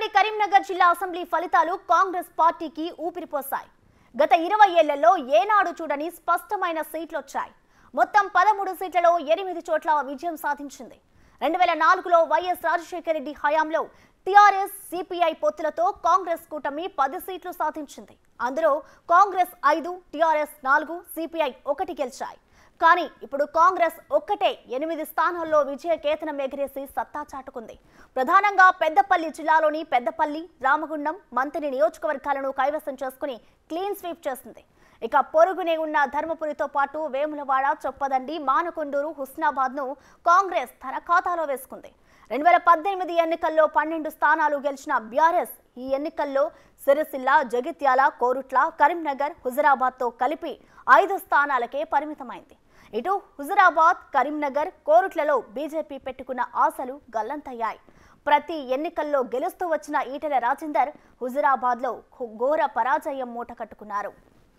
ఉమ్మడి కరీంనగర్ జిల్లా అసెంబ్లీ ఫలితాలు కాంగ్రెస్ పార్టీకి ఊపిరిపోశాయి గత ఇరవై ఏళ్లలో ఏనాడు చూడని స్పష్టమైన సీట్లొచ్చాయి మొత్తం పదమూడు సీట్లలో ఎనిమిది చోట్ల విజయం సాధించింది రెండు వేల నాలుగులో వైఎస్ రాజశేఖర రెడ్డి హయాంలో టీఆర్ఎస్ సిపిఐ పొత్తులతో కాంగ్రెస్ కూటమి పది సీట్లు సాధించింది అందులో కాంగ్రెస్ ఐదు టీఆర్ఎస్ నాలుగు సిపిఐ ఒకటి గెలిచాయి కానీ ఇప్పుడు కాంగ్రెస్ ఒక్కటే ఎనిమిది స్థానాల్లో విజయ కేతనం ఎగిరేసి సత్తా చాటుకుంది ప్రధానంగా పెద్దపల్లి జిల్లాలోని పెద్దపల్లి రామగుండం మంత్రి నియోజకవర్గాలను కైవసం చేసుకుని క్లీన్ స్వీప్ చేసింది ఇక పొరుగునే ఉన్న ధర్మపురితో పాటు వేములవాడ చొప్పదండి మానకొండూరు హుస్నాబాద్ ను కాంగ్రెస్ తన ఖాతాలో వేసుకుంది రెండు వేల పద్దెనిమిది ఎన్నికల్లో పన్నెండు స్థానాలు గెలిచిన బీఆర్ఎస్ ఈ ఎన్నికల్లో సిరిసిల్ల జగిత్యాల కోరుట్ల కరీంనగర్ హుజరాబాద్ తో కలిపి ఐదు స్థానాలకే పరిమితమైంది ఇటు హుజరాబాద్ కరీంనగర్ కోరుట్లలో బీజేపీ పెట్టుకున్న ఆశలు గల్లంతయ్యాయి ప్రతి ఎన్నికల్లో గెలుస్తూ వచ్చిన ఈటెల రాజేందర్ హుజరాబాద్లో ఘోర పరాజయం మూట కట్టుకున్నారు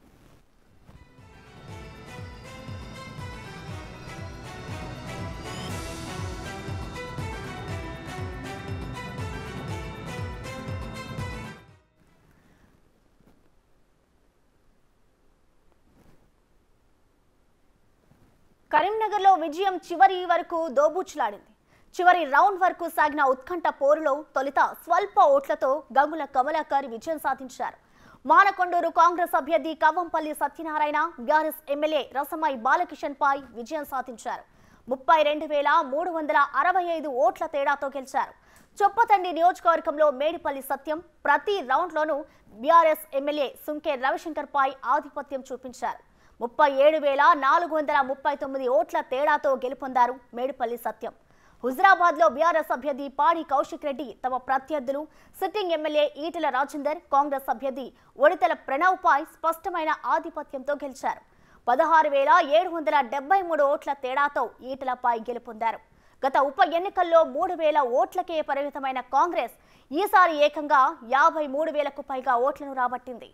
కరీంనగర్లో విజయం చివరి వరకు దోబూచులాడింది చివరి రౌండ్ వరకు సాగిన ఉత్కంఠ పోరులో తొలుత స్వల్ప ఓట్లతో గంగుల కమలాకర్ విజయం సాధించారు మానకొండూరు కాంగ్రెస్ అభ్యర్థి కవ్వంపల్లి సత్యనారాయణ బీఆర్ఎస్ ఎమ్మెల్యే రసమై బాలకిషన్ పై విజయం సాధించారు ముప్పై రెండు వేల మూడు వందల అరవై ఐదు ఓట్ల తేడాతో గెలిచారు చొప్పతండి నియోజకవర్గంలో మేడిపల్లి సత్యం ప్రతి రౌండ్లోనూ బీఆర్ఎస్ ఎమ్మెల్యే సుంకే రవిశంకర్ పై ఆధిపత్యం చూపించారు ముప్పై ఏడు వేల నాలుగు వందల ముప్పై తొమ్మిది ఓట్ల తేడాతో గెలుపొందారు మేడిపల్లి సత్యం హుజరాబాద్ లో బీఆర్ఎస్ అభ్యర్థి పాడి కౌశిక్ రెడ్డి తమ ప్రత్యర్థులు సిట్టింగ్ ఎమ్మెల్యే ఈటెల రాజేందర్ కాంగ్రెస్ అభ్యర్థి ఒడితల ప్రణవ్ పై స్పష్టమైన ఆధిపత్యంతో గెలిచారు పదహారు వేల ఏడు వందల డెబ్బై మూడు ఓట్ల తేడాతో ఈటెలపై గెలుపొందారు గత ఉప ఎన్నికల్లో మూడు వేల ఓట్లకే పరిమితమైన కాంగ్రెస్ ఈసారి ఏకంగా యాభై మూడు వేలకు పైగా ఓట్లను రాబట్టింది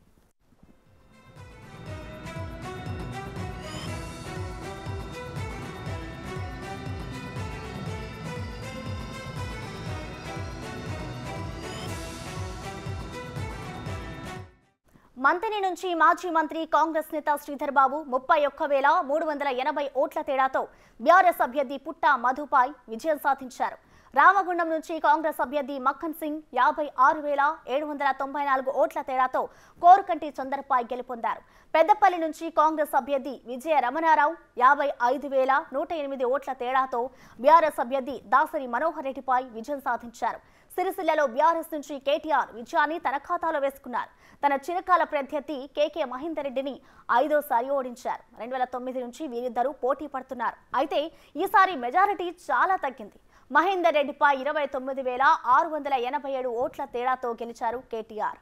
మంత్రి నుంచి మాజీ మంత్రి కాంగ్రెస్ నేత శ్రీధర్ బాబు ముప్పై ఒక్క వేల మూడు వందల ఎనభై ఓట్ల తేడాతో బీఆర్ఎస్ అభ్యర్థి పుట్ట మధుపై విజయం సాధించారు రామగుండం నుంచి కాంగ్రెస్ అభ్యర్థి మక్కన్ సింగ్ యాభై ఆరు వేల ఏడు వందల తొంభై నాలుగు ఓట్ల తేడాతో కోరుకంటి చందర్పై గెలుపొందారు పెద్దపల్లి నుంచి కాంగ్రెస్ అభ్యర్థి విజయ రమణారావు యాభై ఐదు వేల నూట ఎనిమిది ఓట్ల తేడాతో బీఆర్ఎస్ అభ్యర్థి దాసరి మనోహర్ రెడ్డిపై విజయం సాధించారు సిరిసిల్లలో బీఆర్ఎస్ నుంచి కేటీఆర్ విజయాన్ని తన ఖాతాలో వేసుకున్నారు తన చిరకాల ప్రత్యర్థి కేకే మహేందర్ రెడ్డిని ఐదోసారి ఓడించారు రెండు వేల తొమ్మిది నుంచి వీరిద్దరూ పోటీ పడుతున్నారు అయితే ఈసారి మెజారిటీ చాలా తగ్గింది మహేందర్ రెడ్డిపై ఇరవై తొమ్మిది వేల ఆరు వందల ఎనభై ఏడు ఓట్ల తేడాతో గెలిచారు కేటీఆర్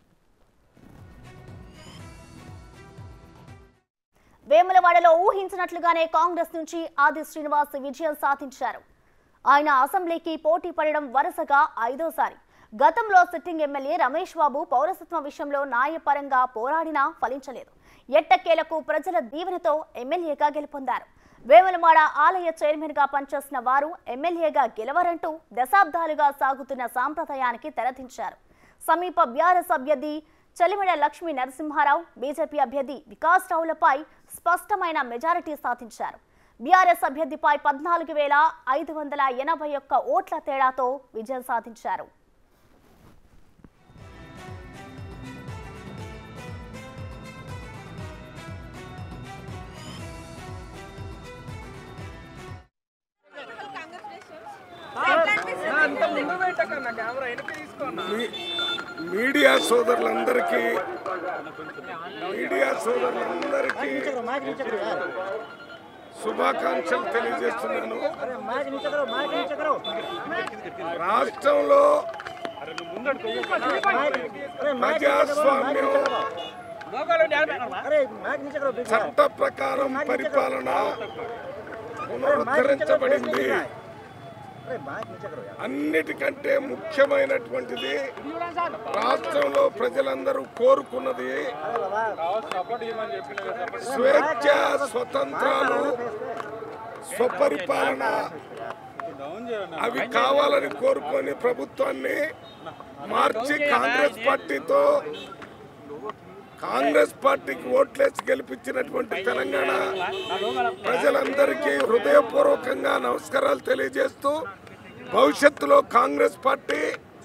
వేములవాడలో ఊహించినట్లుగానే కాంగ్రెస్ నుంచి ఆది శ్రీనివాస్ విజయం సాధించారు ఆయన అసెంబ్లీకి పోటీ పడడం వరుసగా ఐదోసారి గతంలో సిట్టింగ్ ఎమ్మెల్యే రమేష్ బాబు పౌరసత్వ విషయంలో న్యాయపరంగా పోరాడినా ఫలించలేదు ఎట్టకేలకు ప్రజల దీవెనతో ఎమ్మెల్యేగా గెలుపొందారు వేములమాడ ఆలయ చైర్మన్ గా పనిచేసిన వారు ఎమ్మెల్యేగా గెలవరంటూ దశాబ్దాలుగా సాగుతున్న సాంప్రదాయానికి తెరదించారు సమీప బీఆర్ఎస్ అభ్యర్థి చలిమిడ లక్ష్మీ నరసింహారావు బీజేపీ అభ్యర్థి వికాస్ రావులపై స్పష్టమైన మెజారిటీ సాధించారు బీఆర్ఎస్ అభ్యర్థిపై పద్నాలుగు వేల ఐదు వందల ఎనభై ఒక్క ఓట్ల తేడాతో విజయం సాధించారు అంత ముందు పెట్టకన్నా కెమెరా వెనక్కి తీసుకోన్నా మీ- మీడియా సోదరులందరికీ మీడియా సోదరులందరికీ శుభాకాంక్షలు తెలియజేస్తున్నాను రాష్ట్రంలో ప్రజాస్వామ్యం చట్ట ప్రకారం పరిపాలన పునరుద్ధరించబడింది అన్నిటికంటే ముఖ్యమైనటువంటిది రాష్ట్రంలో ప్రజలందరూ కోరుకున్నది సపోర్ట్ ఇవ్వమని చెప్పిన కదా స్వేచ్ఛ స్వతంత్రాలు స్వపరిపాలన అవి కావాలని కోరుకొని ప్రభుత్వాన్ని మార్చి కాంగ్రెస్ పార్టీతో కాంగ్రెస్ పార్టీకి ఓట్లేసి గెలిపించినటువంటి తెలంగాణ ప్రజలందరికీ హృదయపూర్వకంగా నమస్కారాలు తెలియజేస్తూ భవిష్యత్తులో కాంగ్రెస్ పార్టీ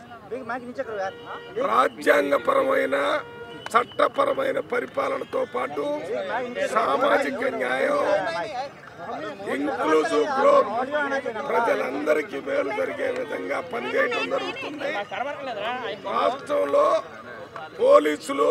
రాజ్యాంగపరమైన చట్టపరమైన పరిపాలనతో పాటు సామాజిక న్యాయం ఇంక్లూజివ్ గ్రోత్ ప్రజలందరికీ మేలు జరిగే విధంగా పనిచేయడం జరుగుతుంది రాష్ట్రంలో పోలీసులు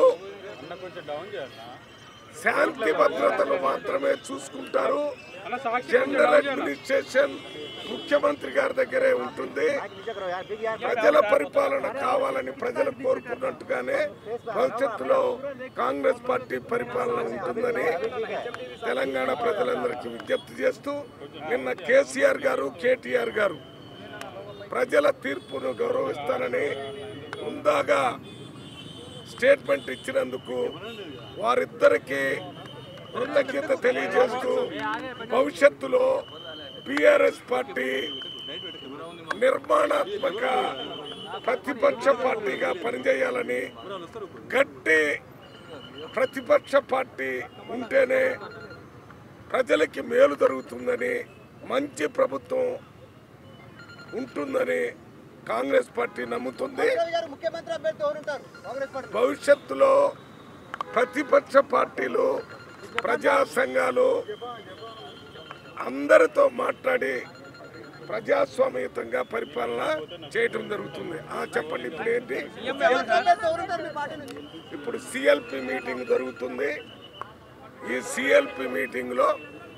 శాంతి భద్రతలు మాత్రమే చూసుకుంటారు జనరల్ అడ్మినిస్ట్రేషన్ ముఖ్యమంత్రి గారి దగ్గరే ఉంటుంది ప్రజల పరిపాలన కావాలని ప్రజలు కోరుకున్నట్టుగానే భవిష్యత్తులో కాంగ్రెస్ పార్టీ పరిపాలన ఉంటుందని తెలంగాణ ప్రజలందరికీ విజ్ఞప్తి చేస్తూ నిన్న కేసీఆర్ గారు కేటీఆర్ గారు ప్రజల తీర్పును గౌరవిస్తానని ముందాగా స్టేట్మెంట్ ఇచ్చినందుకు వారిద్దరికి కృతజ్ఞత తెలియజేస్తూ భవిష్యత్తులో బీఆర్ఎస్ పార్టీ నిర్మాణాత్మక ప్రతిపక్ష పార్టీగా పనిచేయాలని గట్టి ప్రతిపక్ష పార్టీ ఉంటేనే ప్రజలకి మేలు జరుగుతుందని మంచి ప్రభుత్వం ఉంటుందని కాంగ్రెస్ పార్టీ నమ్ముతుంది గారు ముఖ్యమంత్రి అభ్యర్థి ఎవరుంటారు కాంగ్రెస్ పార్టీ భవిష్యత్తులో ప్రతిపక్ష పార్టీలు ప్రజా సంఘాలు అందరితో మాట్లాడి ప్రజాస్వామ్యయుతంగా పరిపాలన చేయటం జరుగుతుంది ఆ చెప్పండి ఇప్పుడు ఏంటి ముఖ్యమంత్రి అభ్యర్థి ఎవరుంటారు మీ పార్టీ నుంచి ఇప్పుడు సిఎల్పి మీటింగ్ జరుగుతుంది ఈ సిఎల్పి మీటింగ్లో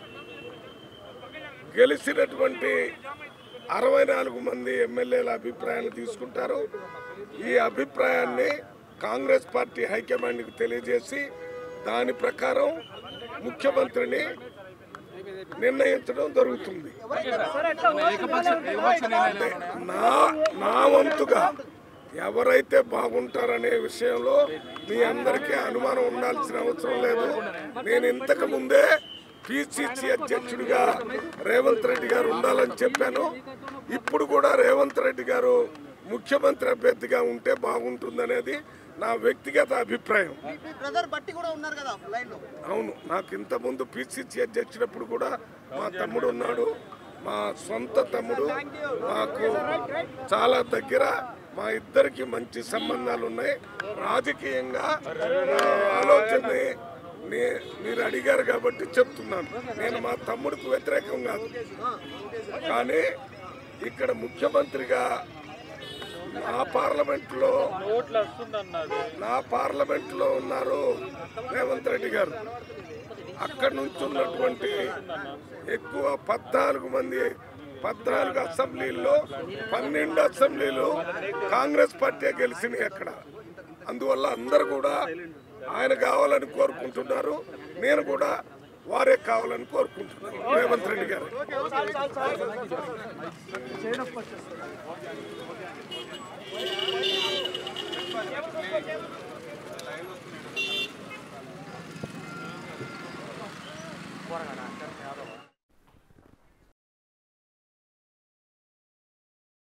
గెలిచినటువంటి అరవై నాలుగు మంది ఎమ్మెల్యేల అభిప్రాయాలు తీసుకుంటారు ఈ అభిప్రాయాన్ని కాంగ్రెస్ పార్టీ హైకమాండ్కి తెలియజేసి దాని ప్రకారం ముఖ్యమంత్రిని నిర్ణయించడం జరుగుతుంది అంటే నా నా వంతుగా ఎవరైతే బాగుంటారనే విషయంలో మీ అందరికీ అనుమానం ఉండాల్సిన అవసరం లేదు నేను ఇంతకు ముందే పిసిసి అధ్యక్షుడిగా రేవంత్ రెడ్డి గారు ఉండాలని చెప్పాను ఇప్పుడు కూడా రేవంత్ రెడ్డి గారు ముఖ్యమంత్రి అభ్యర్థిగా ఉంటే బాగుంటుందనేది నా వ్యక్తిగత అభిప్రాయం మీ బ్రదర్ బట్టి కూడా ఉన్నారు కదా లైన్ లో అవును నాకు ఇంత ముందు పిసిసి అధ్యక్షుడప్పుడు కూడా మా తమ్ముడు ఉన్నాడు మా సొంత తమ్ముడు మాకు చాలా దగ్గర మా ఇద్దరికి మంచి సంబంధాలు ఉన్నాయి రాజకీయంగా నా ఆలోచనని నే- మీరు అడిగారు కాబట్టి చెప్తున్నాను నేను మా తమ్ముడికి వ్యతిరేకం కాదు కానీ ఇక్కడ ముఖ్యమంత్రిగా నా పార్లమెంట్లో నా పార్లమెంట్ లో ఉన్నారు రేవంత్ రెడ్డి గారు అక్కడి నుంచి ఉన్నటువంటి ఎక్కువ పద్నాలుగు మంది పద్నాలుగు అసెంబ్లీల్లో పన్నెండు అసెంబ్లీలు కాంగ్రెస్ పార్టీ గెలిచినాయి అక్కడ అందువల్ల అందరు కూడా ఆయన కావాలని కోరుకుంటున్నారు నేను కూడా వారే కావాలని కోరుకుంటున్నాను రేవంత్ రెడ్డి గారు